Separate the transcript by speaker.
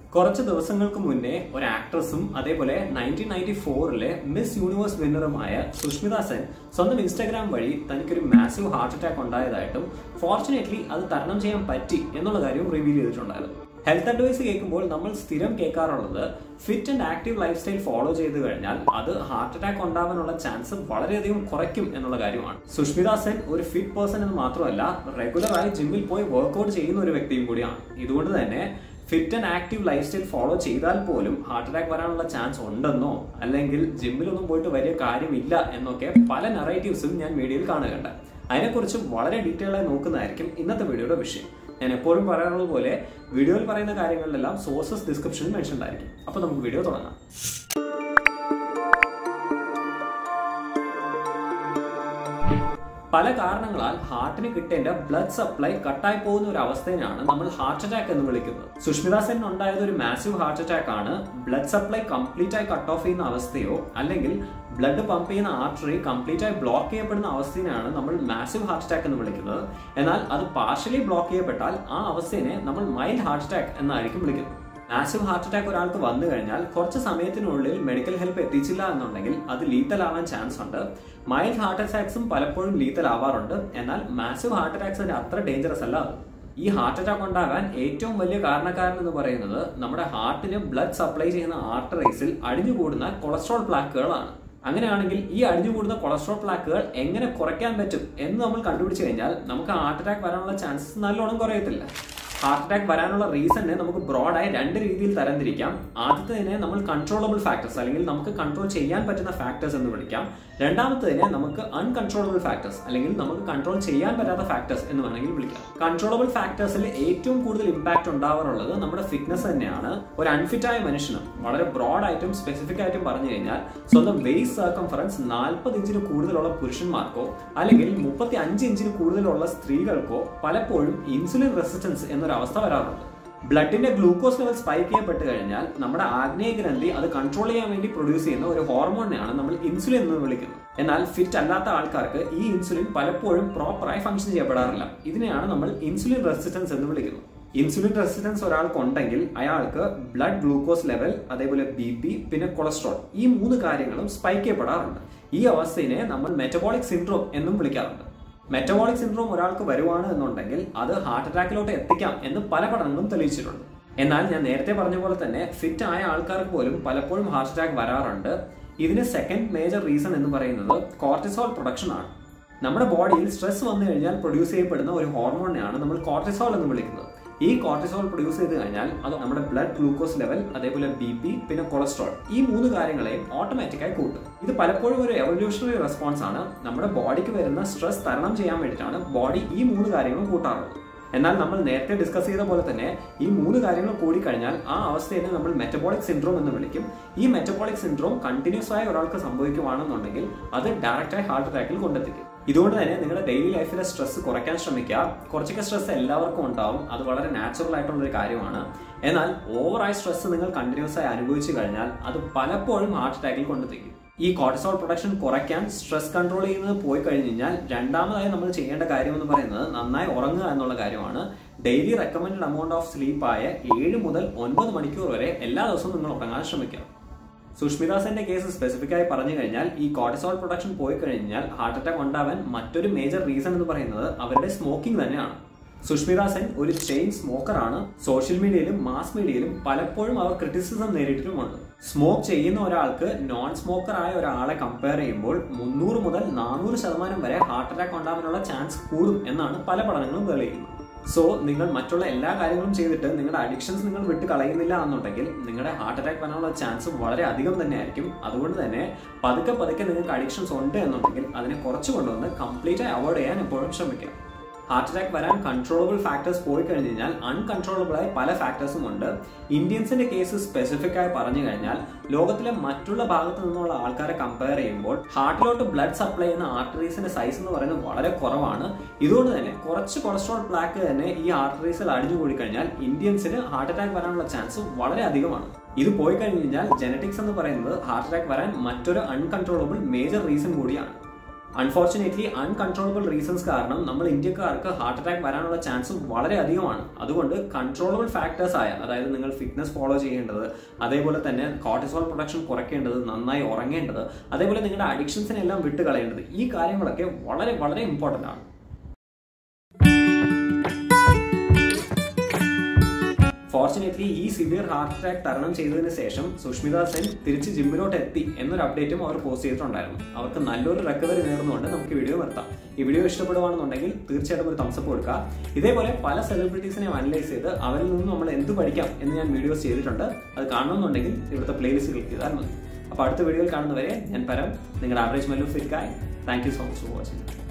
Speaker 1: കുറച്ച് ദിവസങ്ങൾക്ക് മുന്നേ ഒരു ആക്ട്രസും അതേപോലെ നയൻറ്റീൻ നയൻറ്റി ഫോറിലെ മിസ് യൂണിവേഴ്സ് വിന്നറുമായ സുഷ്മിത സെൻ സ്വന്തം ഇൻസ്റ്റാഗ്രാം വഴി തനിക്കൊരു മാസീവ് ഹാർട്ട് അറ്റാക്ക് ഉണ്ടായതായിട്ടും ഫോർച്ചുനേറ്റ്ലി അത് തരണം ചെയ്യാൻ പറ്റി എന്നുള്ള കാര്യവും റിവീൽ ചെയ്തിട്ടുണ്ടായിരുന്നു ഹെൽത്ത് അഡ്വൈസ് കേൾക്കുമ്പോൾ നമ്മൾ സ്ഥിരം കേൾക്കാറുള്ളത് fit and active life style follow ചെയ്ത് കഴിഞ്ഞാൽ അത് ഹാർട്ട് അറ്റാക്ക് ഉണ്ടാവാനുള്ള ചാൻസ് വളരെയധികം കുറയ്ക്കും എന്നുള്ള കാര്യമാണ് സുഷ്മിത സെൻ ഒരു ഫിറ്റ് പേഴ്സൺ എന്ന് മാത്രമല്ല റെഗുലറായി ജിമ്മിൽ പോയി വർക്ക്ഔട്ട് ചെയ്യുന്ന ഒരു വ്യക്തിയും കൂടിയാണ് ഇതുകൊണ്ട് തന്നെ fit and active life style follow ചെയ്താൽ പോലും ഹാർട്ട് അറ്റാക്ക് വരാനുള്ള ചാൻസ് ഉണ്ടെന്നോ അല്ലെങ്കിൽ ജിമ്മിലൊന്നും പോയിട്ട് വലിയ കാര്യമില്ല എന്നൊക്കെ പല നറേറ്റീവ്സും ഞാൻ വീഡിയോയിൽ കാണുകയുണ്ട് അതിനെക്കുറിച്ച് വളരെ ഡീറ്റെയിൽ ആയി നോക്കുന്നതായിരിക്കും ഇന്നത്തെ വീഡിയോയുടെ വിഷയം ഞാൻ എപ്പോഴും പറയാറുള്ളത് പോലെ വീഡിയോയിൽ പറയുന്ന കാര്യങ്ങളിലെല്ലാം സോഴ്സസ് ഡിസ്ക്രിപ്ഷനിൽ മെൻഷൻ ഉണ്ടായിരിക്കും അപ്പോൾ നമുക്ക് വീഡിയോ തുടങ്ങാം പല കാരണങ്ങളാൽ ഹാർട്ടിന് കിട്ടേണ്ട ബ്ലഡ് സപ്ലൈ കട്ടായി പോകുന്ന ഒരു അവസ്ഥയാണ് നമ്മൾ ഹാർട്ട് അറ്റാക്ക് എന്ന് വിളിക്കുന്നത് സുഷ്മിത സെൻ ഉണ്ടായത് ഒരു മാസീവ് ഹാർട്ട് അറ്റാക്ക് ആണ് ബ്ലഡ് സപ്ലൈ കംപ്ലീറ്റ് ആയി കട്ട് ഓഫ് ചെയ്യുന്ന അവസ്ഥയോ അല്ലെങ്കിൽ ബ്ലഡ് പമ്പ് ചെയ്യുന്ന ആർട്ടറി കംപ്ലീറ്റ് ആയി ബ്ലോക്ക് ചെയ്യപ്പെടുന്ന അവസ്ഥയാണ് നമ്മൾ മാസീവ് ഹാർട്ട് അറ്റാക്ക് എന്ന് വിളിക്കുന്നത് എന്നാൽ അത് പാർഷ്യലി ബ്ലോക്ക് ചെയ്യപ്പെട്ടാൽ ആ അവസ്ഥയെ നമ്മൾ മൈൽഡ് ഹാർട്ട് അറ്റാക്ക് എന്നായിരിക്കും വിളിക്കുന്നത് മാസീവ് ഹാർട്ട് അറ്റാക്ക് ഒരാൾക്ക് വന്നു കഴിഞ്ഞാൽ കുറച്ച് സമയത്തിനുള്ളിൽ മെഡിക്കൽ ഹെൽപ്പ് എത്തിച്ചില്ല എന്നുണ്ടെങ്കിൽ അത് ലീത്തൽ ആവാൻ ചാൻസ് ഉണ്ട് മൈൽഡ് ഹാർട്ട് അറ്റാക്സും പലപ്പോഴും ലീത്തൽ ആവാറുണ്ട് എന്നാൽ മാസീവ് ഹാർട്ട് അറ്റാക്സിന്റെ അത്ര ഡേഞ്ചറസ് അല്ല അത് ഈ ഹാർട്ട് അറ്റാക്ക് ഉണ്ടാകാൻ ഏറ്റവും വലിയ കാരണക്കാരൻ എന്ന് പറയുന്നത് നമ്മുടെ ഹാർട്ടിന് ബ്ലഡ് സപ്ലൈ ചെയ്യുന്ന ആർട്ടറീസിൽ അടിഞ്ഞുകൂടുന്ന കൊളസ്ട്രോൾ പ്ലാക്കുകളാണ് അങ്ങനെയാണെങ്കിൽ ഈ അടിഞ്ഞുകൂടുന്ന കൊളസ്ട്രോൾ പ്ലാക്കുകൾ എങ്ങനെ കുറയ്ക്കാൻ പറ്റും എന്ന് നമ്മൾ കണ്ടുപിടിച്ചു കഴിഞ്ഞാൽ നമുക്ക് ഹാർട്ട് അറ്റാക്ക് വരാനുള്ള ചാൻസസ് നല്ലോണം കുറയത്തില്ല ഹാർട്ട് അറ്റാക്ക് വരാനുള്ള റീസണിനെ നമുക്ക് ബ്രോഡായി രണ്ട് രീതിയിൽ തരംതിരിക്കാം ആദ്യത്തേതിനെ നമ്മൾ കൺട്രോളബിൾ ഫാക്ടേഴ്സ് അല്ലെങ്കിൽ നമുക്ക് കൺട്രോൾ ചെയ്യാൻ പറ്റുന്ന ഫാക്ടേഴ്സ് എന്ന് വിളിക്കാം രണ്ടാമത്തേതിനെ നമുക്ക് അൺകൺട്രോളബിൾ ഫാക്ടേഴ്സ് അല്ലെങ്കിൽ നമുക്ക് കൺട്രോൾ ചെയ്യാൻ പറ്റാത്ത ഫാക്ടേഴ്സ് എന്ന് വേണമെങ്കിൽ വിളിക്കാം കൺട്രോളബിൾ ഫാക്ടേഴ്സിൽ ഏറ്റവും കൂടുതൽ ഇമ്പാക്ട് ഉണ്ടാവാറുള്ളത് നമ്മുടെ ഫിറ്റ്നസ് തന്നെയാണ് ഒരു അൺഫിറ്റായ മനുഷ്യനും വളരെ ബ്രോഡായിട്ടും സ്പെസിഫിക് ആയിട്ടും പറഞ്ഞു കഴിഞ്ഞാൽ സ്വന്തം വെയ്സ് സർക്കംഫറൻസ് നാൽപ്പത് ഇഞ്ചിന് കൂടുതലുള്ള പുരുഷന്മാർക്കോ അല്ലെങ്കിൽ മുപ്പത്തി അഞ്ച് ഇഞ്ചിന് കൂടുതലുള്ള സ്ത്രീകൾക്കോ പലപ്പോഴും ഇൻസുലിൻ റെസിസ്റ്റൻസ് എന്നൊരു അവസ്ഥ വരാറുണ്ട് ബ്ലഡിന്റെ ഗ്ലൂക്കോസ് ലെവൽ സ്പൈക്ക് ചെയ്യപ്പെട്ട് കഴിഞ്ഞാൽ നമ്മുടെ ആഗ്നേയ ഗ്രന്ഥി അത് കൺട്രോൾ ചെയ്യാൻ വേണ്ടി പ്രൊഡ്യൂസ് ചെയ്യുന്ന ഒരു ഹോർമോണിനെയാണ് നമ്മൾ ഇൻസുലിൻ എന്ന് വിളിക്കുന്നത് എന്നാൽ ഫിറ്റ് അല്ലാത്ത ആൾക്കാർക്ക് ഈ ഇൻസുലിൻ പലപ്പോഴും പ്രോപ്പറായി ഫംഗ്ഷൻ ചെയ്യപ്പെടാറില്ല ഇതിനെയാണ് നമ്മൾ ഇൻസുലിൻ റെസിസ്റ്റൻസ് എന്ന് വിളിക്കുന്നത് ഇൻസുലിൻ റെസിസ്റ്റൻസ് ഒരാൾക്ക് ഉണ്ടെങ്കിൽ അയാൾക്ക് ബ്ലഡ് ഗ്ലൂക്കോസ് ലെവൽ അതേപോലെ ബി പി പിന്നെ കൊളസ്ട്രോൾ ഈ മൂന്ന് കാര്യങ്ങളും സ്പൈക്ക് ചെയ്യപ്പെടാറുണ്ട് ഈ അവസ്ഥയെ നമ്മൾ മെറ്റബോളിക് സിൻഡ്രോം എന്നും വിളിക്കാറുണ്ട് മെറ്റബോളിക് സിൻഡ്രോം ഒരാൾക്ക് വരുവാണ് എന്നുണ്ടെങ്കിൽ അത് ഹാർട്ട് അറ്റാക്കിലോട്ട് എത്തിക്കാം എന്ന് പല പഠനങ്ങളും തെളിയിച്ചിട്ടുണ്ട് എന്നാൽ ഞാൻ നേരത്തെ പറഞ്ഞ പോലെ തന്നെ ഫിറ്റ് ആയ ആൾക്കാർക്ക് പോലും പലപ്പോഴും ഹാർട്ട് അറ്റാക്ക് വരാറുണ്ട് ഇതിന് സെക്കൻഡ് മേജർ റീസൺ എന്ന് പറയുന്നത് കോർട്ടിസോൾ പ്രൊഡക്ഷൻ ആണ് നമ്മുടെ ബോഡിയിൽ സ്ട്രെസ് വന്നു കഴിഞ്ഞാൽ പ്രൊഡ്യൂസ് ചെയ്യപ്പെടുന്ന ഒരു ഹോർമോണിനെയാണ് നമ്മൾ കോർട്ടിസോൾ എന്ന് വിളിക്കുന്നത് ഈ കോർട്ടിസോൾ പ്രൊഡ്യൂസ് ചെയ്ത് കഴിഞ്ഞാൽ അത് നമ്മുടെ ബ്ലഡ് ഗ്ലൂക്കോസ് ലെവൽ അതേപോലെ ബി പി പിന്നെ കൊളസ്ട്രോൾ ഈ മൂന്ന് കാര്യങ്ങളെയും ഓട്ടോമാറ്റിക്കായി കൂട്ടും ഇത് പലപ്പോഴും ഒരു എവല്യൂഷണറി റെസ്പോൺസ് ആണ് നമ്മുടെ ബോഡിക്ക് വരുന്ന സ്ട്രെസ് തരണം ചെയ്യാൻ വേണ്ടിയിട്ടാണ് ബോഡി ഈ മൂന്ന് കാര്യങ്ങളും കൂട്ടാറുള്ളത് എന്നാൽ നമ്മൾ നേരത്തെ ഡിസ്കസ് ചെയ്ത പോലെ തന്നെ ഈ മൂന്ന് കാര്യങ്ങൾ കൂടിക്കഴിഞ്ഞാൽ ആ അവസ്ഥയെ നമ്മൾ മെറ്റബോളിക് സിൻഡ്രോം എന്ന് വിളിക്കും ഈ മെറ്റബോളിക് സിൻഡ്രോം കണ്ടിന്യൂസ് ആയി ഒരാൾക്ക് സംഭവിക്കുവാണെന്നുണ്ടെങ്കിൽ അത് ഡയറക്റ്റായി ഹാർട്ട് അറ്റാക്കിൽ കൊണ്ടെത്തിക്കും ഇതുകൊണ്ട് തന്നെ നിങ്ങളുടെ ഡെയിലി ലൈഫിലെ സ്ട്രെസ് കുറയ്ക്കാൻ ശ്രമിക്കുക കുറച്ചൊക്കെ സ്ട്രെസ് എല്ലാവർക്കും ഉണ്ടാവും അത് വളരെ നാച്ചുറൽ ആയിട്ടുള്ള ഒരു കാര്യമാണ് എന്നാൽ ഓവറായി സ്ട്രെസ് നിങ്ങൾ കണ്ടിന്യൂസ് ആയി അനുഭവിച്ചു കഴിഞ്ഞാൽ അത് പലപ്പോഴും ഹാർട്ട് അറ്റാക്കിൽ കൊണ്ടെത്തിക്കും ഈ കോർട്ടിസോൾ പ്രൊഡക്ഷൻ കുറയ്ക്കാൻ സ്ട്രെസ് കൺട്രോൾ ചെയ്യുന്നത് പോയി കഴിഞ്ഞ് കഴിഞ്ഞാൽ രണ്ടാമതായി നമ്മൾ ചെയ്യേണ്ട കാര്യം എന്ന് പറയുന്നത് നന്നായി ഉറങ്ങുക എന്നുള്ള കാര്യമാണ് daily recommend amount of sleep ആയ ഏഴ് മുതൽ ഒൻപത് മണിക്കൂർ വരെ എല്ലാ ദിവസവും നിങ്ങൾ ഉറങ്ങാൻ ശ്രമിക്കുക സുഷ്മിത സെന്റെ കേസ് സ്പെസിഫിക് ആയി പറഞ്ഞു കഴിഞ്ഞാൽ ഈ കോർട്ടിസോൾ പ്രൊഡക്ഷൻ പോയി കഴിഞ്ഞാൽ ഹാർട്ട് അറ്റാക്ക് ഉണ്ടാവാൻ മറ്റൊരു മേജർ റീസൺ എന്ന് പറയുന്നത് അവരുടെ സ്മോക്കിംഗ് തന്നെയാണ് സുഷ്മിത സെൻ ഒരു ചെയിൻ സ്മോക്കർ ആണ് സോഷ്യൽ മീഡിയയിലും മാസ് മീഡിയയിലും പലപ്പോഴും അവർ ക്രിറ്റിസിസം നേരിട്ടിട്ടുമുണ്ട് സ്മോക്ക് ചെയ്യുന്ന ഒരാൾക്ക് നോൺ സ്മോക്കർ ആയ ഒരാളെ കമ്പയർ ചെയ്യുമ്പോൾ മുന്നൂറ് മുതൽ നാനൂറ് ശതമാനം വരെ ഹാർട്ട് അറ്റാക്ക് ഉണ്ടാവാനുള്ള ചാൻസ് കൂടും എന്നാണ് പല പഠനങ്ങളും തെളിയിക്കുന്നത് സോ നിങ്ങൾ മറ്റുള്ള എല്ലാ കാര്യങ്ങളും ചെയ്തിട്ട് നിങ്ങളുടെ അഡിക്ഷൻസ് നിങ്ങൾ വിട്ട് കളയുന്നില്ല എന്നുണ്ടെങ്കിൽ നിങ്ങളുടെ ഹാർട്ട് അറ്റാക്ക് വരാനുള്ള ചാൻസ് വളരെ അധികം തന്നെ ആയിരിക്കും അതുകൊണ്ട് തന്നെ പതുക്കെ പതുക്കെ നിങ്ങൾക്ക് അഡിക്ഷൻസ് ഉണ്ട് എന്നുണ്ടെങ്കിൽ അതിനെ കുറച്ച് കൊണ്ടുവന്ന് കംപ്ലീറ്റ് ആയി അവോയ്ഡ് ചെയ്യാൻ എപ്പോഴും ശ്രമിക്കുക ഹാർട്ട് അറ്റാക്ക് വരാൻ കൺട്രോളബിൾ ഫാക്ടേഴ്സ് പോയി കഴിഞ്ഞ് കഴിഞ്ഞാൽ അൺകൺട്രോളബിൾ ആയ പല ഫാക്ടേഴ്സും ഉണ്ട് ഇന്ത്യൻസിന്റെ കേസ് സ്പെസിഫിക് ആയി പറഞ്ഞു കഴിഞ്ഞാൽ ലോകത്തിലെ മറ്റുള്ള ഭാഗത്തു നിന്നുള്ള ആൾക്കാരെ കമ്പയർ ചെയ്യുമ്പോൾ ഹാർട്ടിലോട്ട് ബ്ലഡ് സപ്ലൈ ചെയ്യുന്ന ആർട്ടറീസിന്റെ സൈസ് എന്ന് പറയുന്നത് വളരെ കുറവാണ് ഇതുകൊണ്ട് തന്നെ കുറച്ച് കൊളസ്ട്രോൾ പ്ലാക്ക് തന്നെ ഈ ആർട്ടറീസിൽ അടിഞ്ഞുകൂടി കഴിഞ്ഞാൽ ഇന്ത്യൻസിന് ഹാർട്ട് അറ്റാക്ക് വരാനുള്ള ചാൻസ് വളരെ അധികമാണ് ഇത് പോയി കഴിഞ്ഞ് കഴിഞ്ഞാൽ ജനറ്റിക്സ് എന്ന് പറയുന്നത് ഹാർട്ട് അറ്റാക്ക് വരാൻ മറ്റൊരു അൺകൺട്രോളബിൾ മേജർ റീസൺ കൂടിയാണ് അൺഫോർച്ചുനേറ്റ്ലി അൺകൺട്രോളബിൾ റീസൺസ് കാരണം നമ്മൾ ഇന്ത്യക്കാർക്ക് ഹാർട്ട് അറ്റാക്ക് വരാനുള്ള ചാൻസ് വളരെ അധികമാണ് അതുകൊണ്ട് കൺട്രോളബിൾ ഫാക്ടേഴ്സ് ആയ അതായത് നിങ്ങൾ ഫിറ്റ്നസ് ഫോളോ ചെയ്യേണ്ടത് അതേപോലെ തന്നെ കോർട്ടിസോൾ പ്രൊഡക്ഷൻ കുറയ്ക്കേണ്ടത് നന്നായി ഉറങ്ങേണ്ടത് അതേപോലെ നിങ്ങളുടെ അഡിക്ഷൻസിനെല്ലാം വിട്ട് കളയേണ്ടത് ഈ കാര്യങ്ങളൊക്കെ വളരെ വളരെ ഇമ്പോർട്ടൻ്റ് ആണ് ഫോർച്ചുനേറ്റ്ലി ഈ സിവിയർ ഹാർട്ട് അറ്റാക്ക് തരണം ചെയ്തതിന് ശേഷം സുഷ്മിത സെൻ തിരിച്ച് ജിമ്മിലോട്ട് എത്തി എന്നൊരു അപ്ഡേറ്റും അവർ പോസ്റ്റ് ചെയ്തിട്ടുണ്ടായിരുന്നു അവർക്ക് നല്ലൊരു റിക്കവറി നേർന്നുകൊണ്ട് നമുക്ക് വീഡിയോ നിർത്താം ഈ വീഡിയോ ഇഷ്ടപ്പെടുവാണെന്നുണ്ടെങ്കിൽ തീർച്ചയായിട്ടും ഒരു തംസപ്പ് കൊടുക്കുക ഇതേപോലെ പല സെലിബ്രിറ്റീസിനെ അനലൈസ് ചെയ്ത് അവരിൽ നിന്ന് നമ്മൾ എന്ത് പഠിക്കാം എന്ന് ഞാൻ വീഡിയോസ് ചെയ്തിട്ടുണ്ട് അത് കാണണമെന്നുണ്ടെങ്കിൽ ഇവിടുത്തെ പ്ലേലിസ്റ്റ് ക്ലിക്ക് ചെയ്താൽ മതി അപ്പോൾ അടുത്ത വീഡിയോയിൽ കാണുന്നവരെ ഞാൻ പരം നിങ്ങളുടെ average Mallu fit guy thank you so much for watching